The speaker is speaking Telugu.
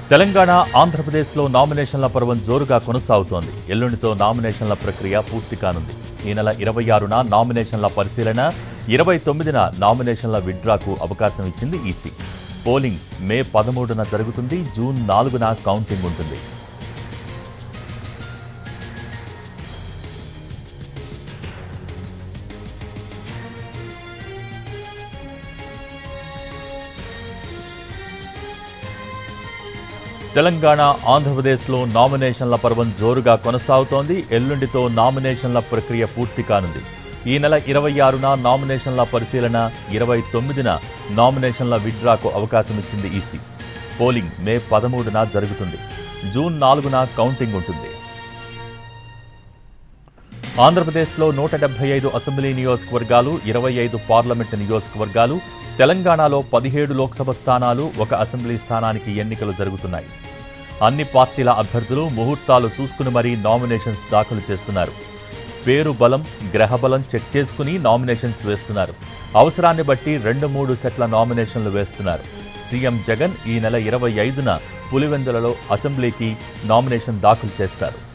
తెలంగాణ ఆంధ్రప్రదేశ్లో నామినేషన్ల పర్వం జోరుగా కొనసాగుతోంది ఎల్లుండితో నామినేషన్ల ప్రక్రియ పూర్తి కానుంది ఈ నెల ఇరవై ఆరున నామినేషన్ల పరిశీలన ఇరవై తొమ్మిదిన నామినేషన్ల విడ్డ్రాకు అవకాశం ఇచ్చింది ఈసీ పోలింగ్ మే పదమూడున జరుగుతుంది జూన్ నాలుగున కౌంటింగ్ ఉంటుంది తెలంగాణ ఆంధ్రప్రదేశ్లో నామినేషన్ల పర్వం జోరుగా కొనసాగుతోంది ఎల్లుండితో నామినేషన్ల ప్రక్రియ పూర్తి కానుంది ఈ నెల ఇరవై ఆరున నామినేషన్ల పరిశీలన ఇరవై తొమ్మిదిన నామినేషన్ల విడ్డ్రాకు అవకాశం ఇచ్చింది ఈసీ పోలింగ్ మే పదమూడున జరుగుతుంది జూన్ నాలుగున కౌంటింగ్ ఉంటుంది ఆంధ్రప్రదేశ్లో నూట డెబ్బై ఐదు అసెంబ్లీ నియోజకవర్గాలు ఇరవై ఐదు పార్లమెంటు నియోజకవర్గాలు తెలంగాణలో పదిహేడు లోక్సభ స్థానాలు ఒక అసెంబ్లీ స్థానానికి ఎన్నికలు జరుగుతున్నాయి అన్ని పార్టీల అభ్యర్థులు ముహూర్తాలు చూసుకుని మరీ నామినేషన్స్ దాఖలు చేస్తున్నారు పేరు బలం గ్రహబలం చెక్ చేసుకుని నామినేషన్స్ వేస్తున్నారు అవసరాన్ని బట్టి రెండు మూడు సెట్ల నామినేషన్లు వేస్తున్నారు సీఎం జగన్ ఈ నెల ఇరవై ఐదున పులివెందులలో అసెంబ్లీకి నామినేషన్ దాఖలు చేస్తారు